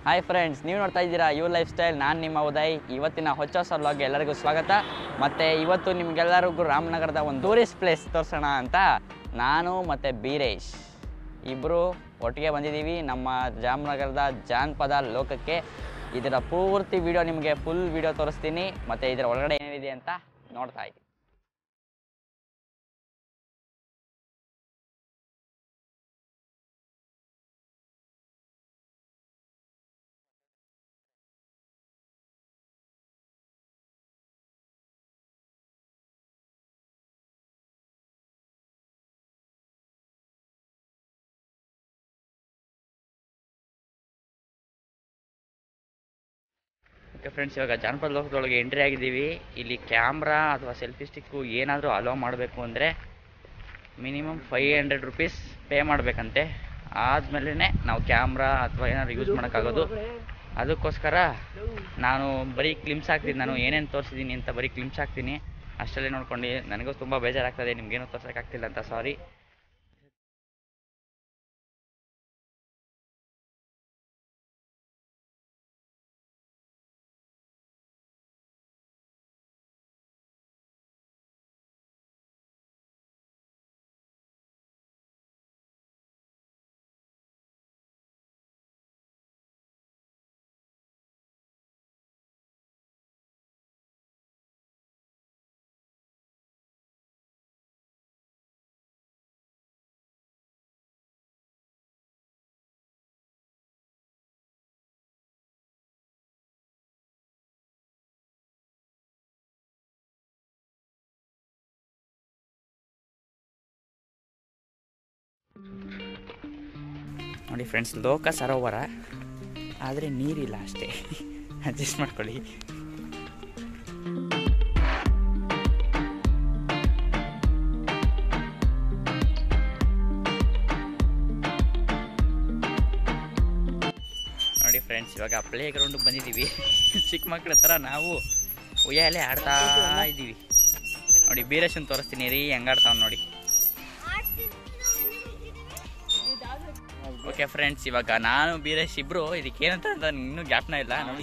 Hi friends ನೀವು ನೋಡ್ತಾ ಇದ್ದೀರಾ ಯು ಲೈಫ್ ಸ್ಟೈಲ್ ನಾನು ನಿಮ್ಮ ಉದಯ್ ಇವತ್ತಿನ ಹೊಚ್ಚ ಹೊಸ ವ್ಲಾಗ್ಗೆ ಎಲ್ಲರಿಗೂ ಸ್ವಾಗತ ಮತ್ತು ಇವತ್ತು ನಿಮಗೆಲ್ಲರಿಗೂ ರಾಮನಗರದ ಒಂದು ಟೂರಿಸ್ಟ್ ಪ್ಲೇಸ್ ತೋರಿಸೋಣ ಅಂತ ನಾನು ಮತ್ತು ಬೀರೇಶ್ ಇಬ್ಬರು ಒಟ್ಟಿಗೆ ಬಂದಿದ್ದೀವಿ ನಮ್ಮ ಜಾಮನಗರದ ಜಾನಪದ ಲೋಕಕ್ಕೆ ಇದರ ಪೂರ್ತಿ ವಿಡಿಯೋ ನಿಮಗೆ ಫುಲ್ ವಿಡಿಯೋ ತೋರಿಸ್ತೀನಿ ಮತ್ತು ಇದರ ಒಳಗಡೆ ಏನಿದೆ ಅಂತ ನೋಡ್ತಾ ಇದ್ದೀವಿ ಓಕೆ ಫ್ರೆಂಡ್ಸ್ ಇವಾಗ ಜಾನಪದ ಲೋಕದೊಳಗೆ ಎಂಟ್ರಿ ಆಗಿದ್ದೀವಿ ಇಲ್ಲಿ ಕ್ಯಾಮ್ರಾ ಅಥವಾ ಸೆಲ್ಫಿ ಸ್ಟಿಕ್ಕು ಏನಾದರೂ ಅಲೋ ಮಾಡಬೇಕು ಅಂದರೆ minimum five hundred rupees pay ಮಾಡಬೇಕಂತೆ ಆದಮೇಲೆ ನಾವು ಕ್ಯಾಮ್ರಾ ಅಥವಾ ಏನಾದ್ರು ಯೂಸ್ ಮಾಡೋಕ್ಕಾಗೋದು ಅದಕ್ಕೋಸ್ಕರ ನಾನು ಬರೀ ಕ್ಲಿಮ್ಸ್ ಹಾಕ್ತೀನಿ ನಾನು ಏನೇನು ತೋರಿಸಿದ್ದೀನಿ ಅಂತ ಬರೀ ಕ್ಲಿಮ್ಸ್ ಹಾಕ್ತೀನಿ ಅಷ್ಟಲ್ಲೇ ನೋಡ್ಕೊಂಡು ನನಗೂ ತುಂಬ ಬೇಜಾರಾಗ್ತದೆ ನಿಮ್ಗೇನು ತೋರ್ಸೋಕ್ಕಾಗ್ತಿಲ್ಲ ಅಂತ ಸಾರಿ ನೋಡಿ ಫ್ರೆಂಡ್ಸ್ ಲೋಕ ಸರೋವರ ಆದರೆ ನೀರಿಲ್ಲ ಅಷ್ಟೇ ಅಡ್ಜಸ್ಟ್ ಮಾಡ್ಕೊಳ್ಳಿ ನೋಡಿ ಫ್ರೆಂಡ್ಸ್ ಇವಾಗ ಪ್ಲೇ ಗ್ರೌಂಡಿಗೆ ಬಂದಿದ್ದೀವಿ ಚಿಕ್ಕ ಮಕ್ಳ ಥರ ನಾವು ಉಯ್ಯಾಲೆ ಆಡ್ತಾ ಇದ್ದೀವಿ ನೋಡಿ ಬೀರೇಶನ್ ತೋರಿಸ್ತೀನಿ ರೀ ಹೆಂಗಾಡ್ತಾವ್ ನೋಡಿ ಓಕೆ ಫ್ರೆಂಡ್ಸ್ ಇವಾಗ ನಾನು ಬೀರೇಶ್ ಇಬ್ರು ಇದಕ್ಕೇನಂತ ಅಂತ ಇನ್ನೂ ಜ್ಞಾಪನ ಇಲ್ಲ ನೋಡಿ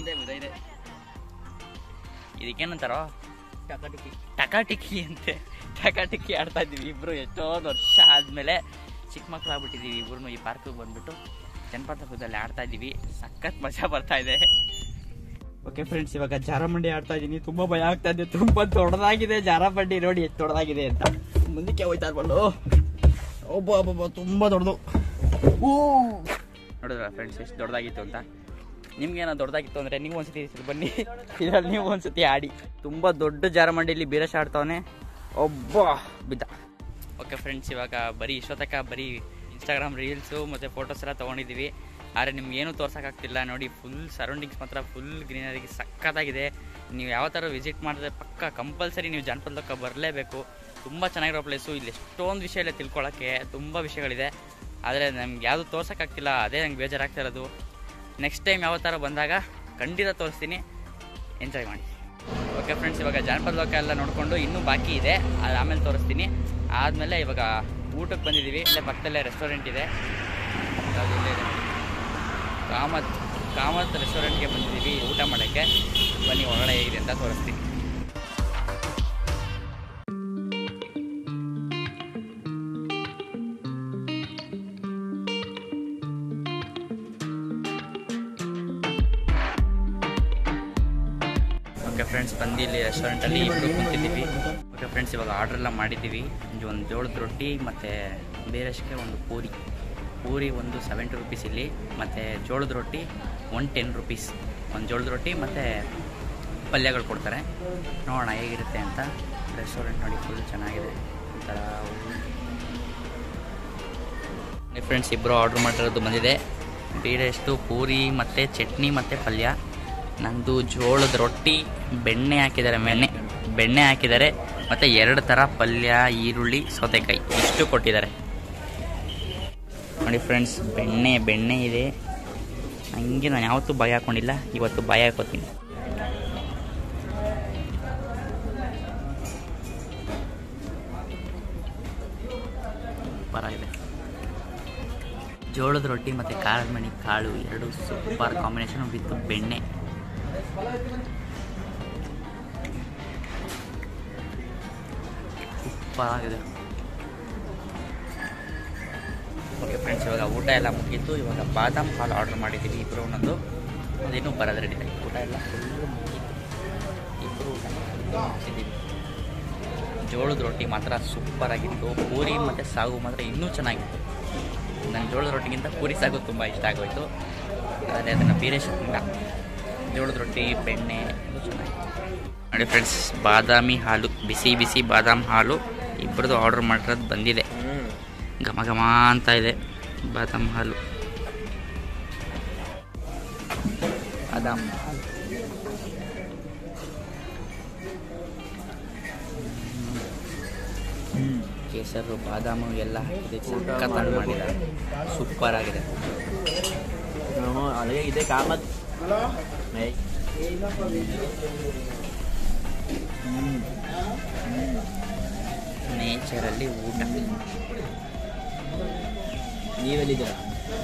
ಇದಕ್ಕೇನಂತಾರೋ ಟಕಾಟಿಕಿ ಅಂತೆ ಟಕಾಟಿಕಿ ಆಡ್ತಾ ಇದ್ದೀವಿ ಇಬ್ರು ಎಷ್ಟೊಂದು ವರ್ಷ ಆದಮೇಲೆ ಚಿಕ್ಕ ಮಕ್ಳು ಆಗ್ಬಿಟ್ಟಿದ್ದೀವಿ ಇಬ್ರು ಈ ಪಾರ್ಕಿಗೆ ಬಂದ್ಬಿಟ್ಟು ಜನಪದ ಹಬ್ಬದಲ್ಲಿ ಆಡ್ತಾ ಇದ್ದೀವಿ ಸಖತ್ ಮಜಾ ಬರ್ತಾ ಇದೆ ಓಕೆ ಫ್ರೆಂಡ್ಸ್ ಇವಾಗ ಜಾರಮಂಡಿ ಆಡ್ತಾ ಇದ್ದೀನಿ ತುಂಬಾ ಭಯ ಆಗ್ತಾ ಇದೆ ತುಂಬಾ ದೊಡ್ಡದಾಗಿದೆ ಜಾರಮಂಡಿ ನೋಡಿ ಎಷ್ಟು ದೊಡ್ಡದಾಗಿದೆ ಅಂತ ಮುಂದಕ್ಕೆ ಹೋಯ್ತಾ ಇರ್ಬಲ್ಲ ಒಬ್ಬ ಒಬ್ಬ ತುಂಬಾ ದೊಡ್ಡದು ನೋಡಿದ್ರ ಫ್ರೆಂಡ್ಸ್ ಎಷ್ಟು ದೊಡ್ಡದಾಗಿತ್ತು ಅಂತ ನಿಮ್ಗೇನೋ ದೊಡ್ಡದಾಗಿತ್ತು ಅಂದರೆ ನೀವು ಒಂದ್ಸತಿ ಈ ಸಲ ಬನ್ನಿ ಇದರಲ್ಲಿ ನೀವು ಒಂದ್ಸತಿ ಆಡಿ ತುಂಬ ದೊಡ್ಡ ಜಾರಮಂಡಿಲಿ ಬೀರಶ್ ಆಡ್ತಾವನೆ ಒಬ್ಬ ಬಿದ್ದ ಓಕೆ ಫ್ರೆಂಡ್ಸ್ ಇವಾಗ ಬರೀ ಇಷ್ಟೊತ್ತಕ ಬರೀ ಇನ್ಸ್ಟಾಗ್ರಾಮ್ ರೀಲ್ಸು ಮತ್ತು ಫೋಟೋಸ್ ಎಲ್ಲ ತೊಗೊಂಡಿದ್ದೀವಿ ಆದರೆ ನಿಮ್ಗೆ ಏನೂ ತೋರ್ಸೋಕ್ಕಾಗ್ತಿಲ್ಲ ನೋಡಿ ಫುಲ್ ಸರೌಂಡಿಂಗ್ಸ್ ಮಾತ್ರ ಫುಲ್ ಗ್ರೀನರಿಗೆ ಸಕ್ಕತ್ತಾಗಿದೆ ನೀವು ಯಾವ ಥರ ವಿಸಿಟ್ ಮಾಡಿದ್ರೆ ಪಕ್ಕ ಕಂಪಲ್ಸರಿ ನೀವು ಜಾನಪದ ಲೋಕ ಬರಲೇಬೇಕು ತುಂಬ ಚೆನ್ನಾಗಿರೋ ಪ್ಲೇಸು ಇಲ್ಲಿ ಎಷ್ಟೊಂದು ವಿಷಯ ಇಲ್ಲ ತಿಳ್ಕೊಳ್ಳೋಕ್ಕೆ ತುಂಬ ವಿಷಯಗಳಿದೆ ಆದರೆ ನಮ್ಗೆ ಯಾವುದು ತೋರ್ಸೋಕ್ಕಾಗ್ತಿಲ್ಲ ಅದೇ ನಂಗೆ ಬೇಜಾರಾಗ್ತಾ ಇರೋದು ನೆಕ್ಸ್ಟ್ ಟೈಮ್ ಯಾವ ಥರ ಬಂದಾಗ ಖಂಡಿತ ತೋರಿಸ್ತೀನಿ ಎಂಜಾಯ್ ಮಾಡಿ ಓಕೆ ಫ್ರೆಂಡ್ಸ್ ಇವಾಗ ಜಾನಪದ ಲೋಕ ಎಲ್ಲ ನೋಡಿಕೊಂಡು ಇನ್ನೂ ಬಾಕಿ ಇದೆ ಅದು ಆಮೇಲೆ ತೋರಿಸ್ತೀನಿ ಆದಮೇಲೆ ಇವಾಗ ಊಟಕ್ಕೆ ಬಂದಿದ್ದೀವಿ ಇಲ್ಲೇ ಪಕ್ಕದಲ್ಲೇ ರೆಸ್ಟೋರೆಂಟ್ ಇದೆ ಯಾವ್ದು ಇಲ್ಲೇ ಇದೆ ನೋಡಿ. ಕಾಮತ್ ಕಾಮತ್ ರೆಸ್ಟೋರೆಂಟ್ಗೆ ಬಂದಿದ್ದೀವಿ ಊಟ ಮಾಡೋಕ್ಕೆ ಬನ್ನಿ ಒಳಗಡೆ ಹೇಗಿದೆ ಅಂತ ತೋರಿಸ್ತೀನಿ ಓಕೆ ಫ್ರೆಂಡ್ಸ್ ಬಂದು ಇಲ್ಲಿ ರೆಸ್ಟೋರೆಂಟಲ್ಲಿ ಇಬ್ಬರು ಕುಂತಿದ್ದೀವಿ ಓಕೆ ಫ್ರೆಂಡ್ಸ್ ಇವಾಗ ಆರ್ಡ್ರ್ ಎಲ್ಲ ಮಾಡಿದ್ದೀವಿ ಒಂದು ಒಂದು ಜೋಳದ ರೊಟ್ಟಿ ಮತ್ತು ಬೇರೆಷ್ಟಕ್ಕೆ ಒಂದು ಪೂರಿ ಪೂರಿ ಒಂದು ಸೆವೆಂಟಿ ರುಪೀಸ್ ಇಲ್ಲಿ ಮತ್ತು ಜೋಳದ ರೊಟ್ಟಿ ಒನ್ ಟೆನ್ ರುಪೀಸ್ ಒಂದು ಜೋಳದ ರೊಟ್ಟಿ ಮತ್ತು ಪಲ್ಯಗಳು ಕೊಡ್ತಾರೆ ನೋಡೋಣ ಹೇಗಿರುತ್ತೆ ಅಂತ ರೆಸ್ಟೋರೆಂಟ್ ನೋಡಿ ಫುಲ್ ಚೆನ್ನಾಗಿದೆ ಒಂಥರ ಫ್ರೆಂಡ್ಸ್ ಇಬ್ಬರು ಆರ್ಡ್ರ್ ಮಾಡಿರೋದು ಬಂದಿದೆ ಬೀರೆಷ್ಟು ಪೂರಿ ಮತ್ತು ಚಟ್ನಿ ಮತ್ತು ಪಲ್ಯ ನಂದು ಜೋಳದ ರೊಟ್ಟಿ ಬೆಣ್ಣೆ ಹಾಕಿದ್ದಾರೆ ಬೆಣ್ಣೆ ಬೆಣ್ಣೆ ಹಾಕಿದ್ದಾರೆ ಮತ್ತು ಎರಡು ಥರ ಪಲ್ಯ ಈರುಳ್ಳಿ ಸೌತೆಕಾಯಿ ಇಷ್ಟು ಕೊಟ್ಟಿದ್ದಾರೆ ನೋಡಿ ಫ್ರೆಂಡ್ಸ್ ಬೆಣ್ಣೆ ಬೆಣ್ಣೆ ಇದೆ ಹಂಗೆ ನಾನು ಯಾವತ್ತೂ ಬಾಯಿ ಹಾಕೊಂಡಿಲ್ಲ ಇವತ್ತು ಬಾಯಿ ಹಾಕೋತೀನಿ ಪರ ಇದೆ ಜೋಳದ ರೊಟ್ಟಿ ಮತ್ತು ಖಾರದ ಮಣಿ ಕಾಳು ಎರಡು ಸೂಪರ್ ಕಾಂಬಿನೇಷನ್ ವಿತ್ ಬೆಣ್ಣೆ ಸೂಪರ್ ಆಗಿದೆ ಓಕೆ ಫ್ರೆಂಡ್ಸ್ ಇವಾಗ ಊಟ ಎಲ್ಲ ಮುಗೀತು ಇವಾಗ ಬಾದಾಮ್ ಹಾಲು ಆರ್ಡರ್ ಮಾಡಿದ್ದೀವಿ ಇಬ್ಬರು ಒಂದೊಂದು ಅದೇನೂ ಬರೋದು ರೆಡಿ ಊಟ ಎಲ್ಲ ಫುಲ್ಲು ಮುಗೀತು ಇಬ್ಬರು ಊಟ ಮುಗಿಸಿದ್ದೀವಿ ಜೋಳದ ರೊಟ್ಟಿ ಮಾತ್ರ ಸೂಪರ್ ಆಗಿತ್ತು ಪೂರಿ ಮತ್ತು ಸಾಗು ಮಾತ್ರ ಇನ್ನೂ ಚೆನ್ನಾಗಿತ್ತು ನಂಗೆ ಜೋಳದ ರೊಟ್ಟಿಗಿಂತ ಪೂರಿ ಸಾಗು ತುಂಬ ಇಷ್ಟ ಆಗೋಯ್ತು ಆದರೆ ಅದನ್ನು ಬೇರೆ ತಿಂದ ಜೋಳದ ರೊಟ್ಟಿ ಬೆಣ್ಣೆ ಎಲ್ಲ ಚೆನ್ನಾಗಿತ್ತು ನೋಡಿ ಫ್ರೆಂಡ್ಸ್ ಬಾದಾಮಿ ಹಾಲು ಬಿಸಿ ಬಿಸಿ ಬಾದಾಮ್ ಹಾಲು ಇಬ್ಬರದು ಆರ್ಡರ್ ಮಾಡಿರೋದು ಬಂದಿದೆ ಘಮ ಘಮ ಅಂತ ಇದೆ ಬಾದಾಮ್ ಹಾಲು ಬಾದಾಮ್ ಹಾಲು ಕೇಸರು ಬಾದಾಮು ಎಲ್ಲ ಹಾಕಿದೆ ಸಖತ್ತಾಗಿ ಮಾಡಿದ್ದಾರೆ ಸೂಪರ್ ಆಗಿದೆ అలాగే ఇదే కామత్ ನೇಚರಲ್ಲಿ ಊಟ ನೀವೆಲ್ಲಿದ್ದೀರಾ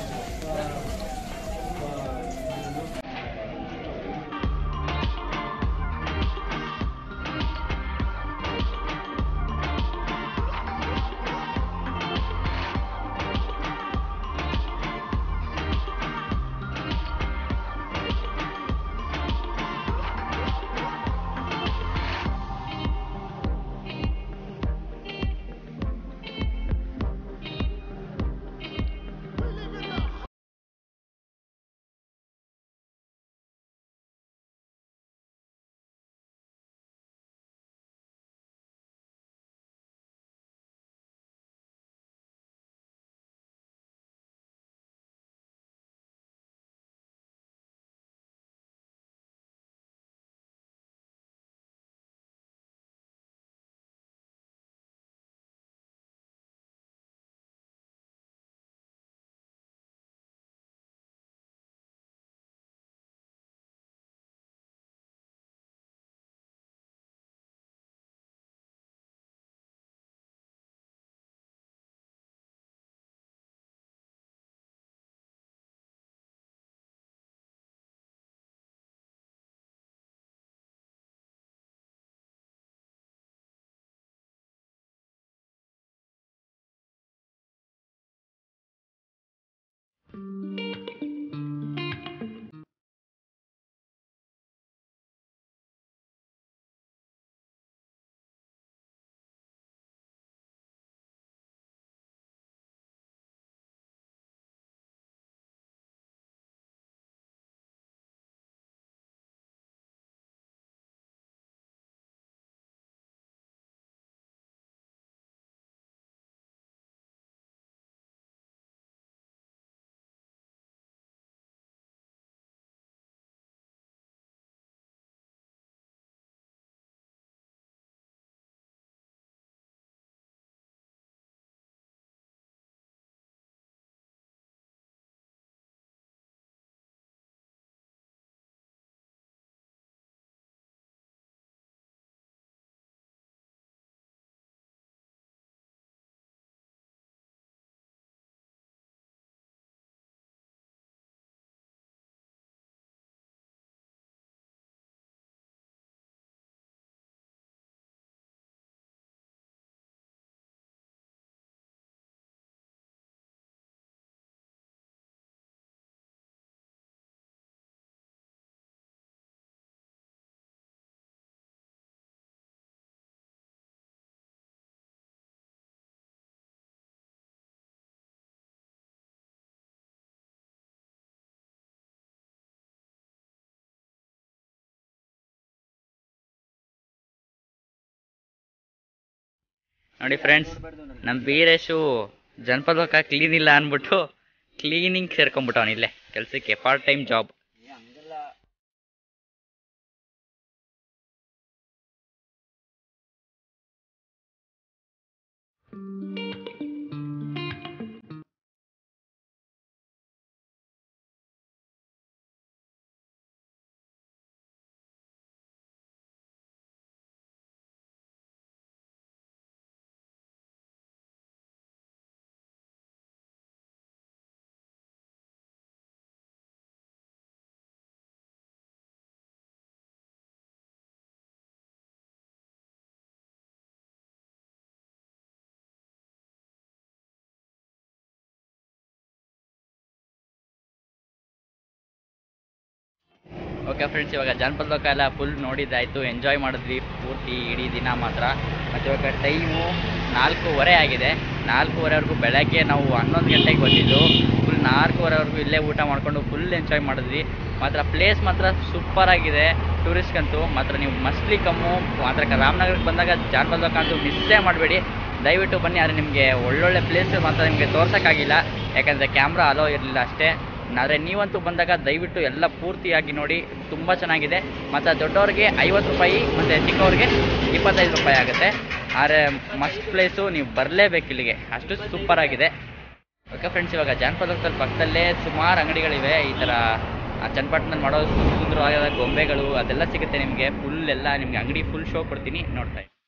ನೋಡಿ ಫ್ರೆಂಡ್ಸ್ ನಮ್ಮ ವೀರೇಶು ಜನಪದ ಕ್ಲೀನ್ ಇಲ್ಲ ಅಂದ್ಬಿಟ್ಟು ಕ್ಲೀನಿಂಗ್ ಸೇರ್ಕೊಂಡ್ಬಿಟ್ಟವನ್ ಇಲ್ಲೇ ಕೆಲಸಕ್ಕೆ part time job okay friends ಇವಾಗ ಜಾನಪದ ಲೋಕ ಎಲ್ಲ ಫುಲ್ ನೋಡಿದ್ದಾಯಿತು ಎಂಜಾಯ್ ಮಾಡಿದ್ವಿ ಪೂರ್ತಿ ಇಡೀ ದಿನ ಮಾತ್ರ ಮತ್ತು ಇವಾಗ ಟೈಮು ನಾಲ್ಕೂವರೆ ಆಗಿದೆ ನಾಲ್ಕೂವರೆವರೆಗೂ ಬೆಳಗ್ಗೆ ನಾವು ಹನ್ನೊಂದು ಗಂಟೆಗೆ ಬಂದಿದ್ದು ಫುಲ್ ನಾಲ್ಕೂವರೆವರೆಗೂ ಇಲ್ಲೇ ಊಟ ಮಾಡಿಕೊಂಡು ಫುಲ್ ಎಂಜಾಯ್ ಮಾಡಿದ್ವಿ ಮಾತ್ರ ಪ್ಲೇಸ್ ಮಾತ್ರ ಸೂಪರ್ ಆಗಿದೆ ಟೂರಿಸ್ಟ್ಗಂತೂ ಮಾತ್ರ ನೀವು ಮಸ್ಲಿ ಕಮ್ಮು ಮಾತ್ರ ರಾಮನಗರಕ್ಕೆ ಬಂದಾಗ ಜಾನಪದ ಲೋಕ ಅಂತೂ ಮಿಸ್ಸೇ ಮಾಡಬೇಡಿ ದಯವಿಟ್ಟು ಬನ್ನಿ ಆದರೆ ನಿಮಗೆ ಒಳ್ಳೊಳ್ಳೆ ಪ್ಲೇಸ್ ಮಾತ್ರ ನಿಮಗೆ ತೋರ್ಸೋಕ್ಕಾಗಿಲ್ಲ ಯಾಕಂದರೆ ಕ್ಯಾಮ್ರಾ ಅಲೋ ಇರಲಿಲ್ಲ ಅಷ್ಟೇ ಆದರೆ ನೀವಂತೂ ಬಂದಾಗ ದಯವಿಟ್ಟು ಎಲ್ಲ ಪೂರ್ತಿಯಾಗಿ ನೋಡಿ ತುಂಬ ಚೆನ್ನಾಗಿದೆ ಮತ್ತು ದೊಡ್ಡವ್ರಿಗೆ ಐವತ್ತು ರೂಪಾಯಿ ಮತ್ತು ಚಿಕ್ಕವ್ರಿಗೆ ಇಪ್ಪತ್ತೈದು ರೂಪಾಯಿ ಆಗುತ್ತೆ ಆದರೆ ಮಸ್ಟ್ ಪ್ಲೇಸು ನೀವು ಬರಲೇಬೇಕು ಇಲ್ಲಿಗೆ ಅಷ್ಟು ಸೂಪರ್ ಆಗಿದೆ ಓಕೆ ಫ್ರೆಂಡ್ಸ್ ಇವಾಗ ಜಾನಪದ ಲೋಕದಲ್ಲಿ ಪಕ್ಕದಲ್ಲೇ ಸುಮಾರು ಅಂಗಡಿಗಳಿವೆ ಈ ಥರ ಆ ಚನ್ನಪಟ್ಟಣದಲ್ಲಿ ಮಾಡೋ ಸುಂದರವಾದ ಗೊಂಬೆಗಳು ಅದೆಲ್ಲ ಸಿಗುತ್ತೆ ನಿಮಗೆ ಫುಲ್ ಎಲ್ಲ ನಿಮಗೆ ಅಂಗಡಿ ಫುಲ್ ಶೋ ಕೊಡ್ತೀನಿ ನೋಡ್ತಾ ಇರಿ.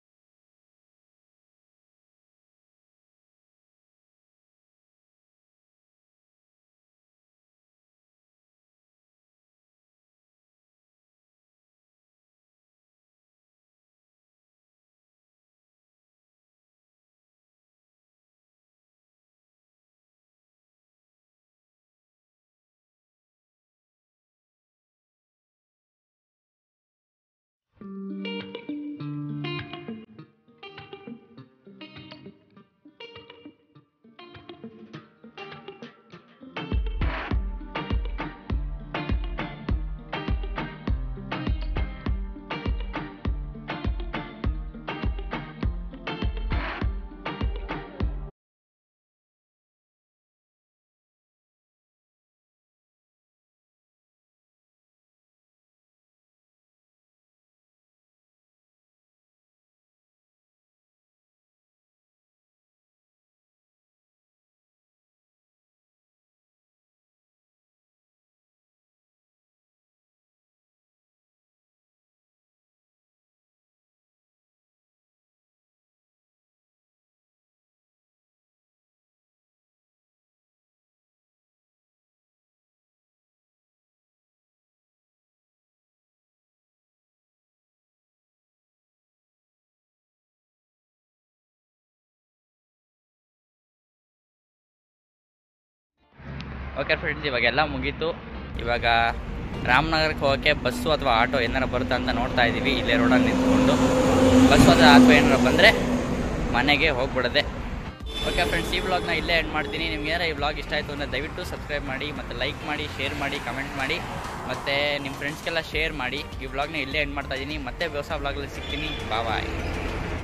ಓಕೆ ಫ್ರೆಂಡ್ಸ್ ಇವಾಗೆಲ್ಲ ಮುಗೀತು ಇವಾಗ ರಾಮನಗರಕ್ಕೆ ಹೋಗೋಕ್ಕೆ ಬಸ್ಸು ಅಥವಾ ಆಟೋ ಏನಾರ ಬರುತ್ತಾ ಅಂತ ನೋಡ್ತಾ ಇದ್ದೀವಿ ಇಲ್ಲೇ ರೋಡಲ್ಲಿ ನಿಂತ್ಕೊಂಡು ಬಸ್ಸು ಅಥವಾ ಆಟೋ ಏನಾರ ಬಂದರೆ ಮನೆಗೆ ಹೋಗ್ಬಿಡದೆ ಓಕೆ ಫ್ರೆಂಡ್ಸ್ ಈ ವ್ಲಾಗ್ನ ಇಲ್ಲೇ ಎಂಡ್ ಮಾಡ್ತೀನಿ ನಿಮ್ಗೆ ಏನಾರ ಈ ವ್ಲಾಗ್ ಇಷ್ಟ ಆಯಿತು ಅಂದರೆ ದಯವಿಟ್ಟು ಸಬ್ಸ್ಕ್ರೈಬ್ ಮಾಡಿ ಮತ್ತು ಲೈಕ್ ಮಾಡಿ ಶೇರ್ ಮಾಡಿ ಕಮೆಂಟ್ ಮಾಡಿ ಮತ್ತು ನಿಮ್ಮ ಫ್ರೆಂಡ್ಸ್ಗೆಲ್ಲ ಶೇರ್ ಮಾಡಿ ಈ ವ್ಲಾಗ್ನ ಇಲ್ಲೇ ಎಂಡ್ ಮಾಡ್ತಾ ಇದ್ದೀನಿ ಮತ್ತೆ ಹೊಸ ವ್ಲಾಗಲ್ಲಿ ಸಿಗ್ತೀನಿ ಬಾಯ್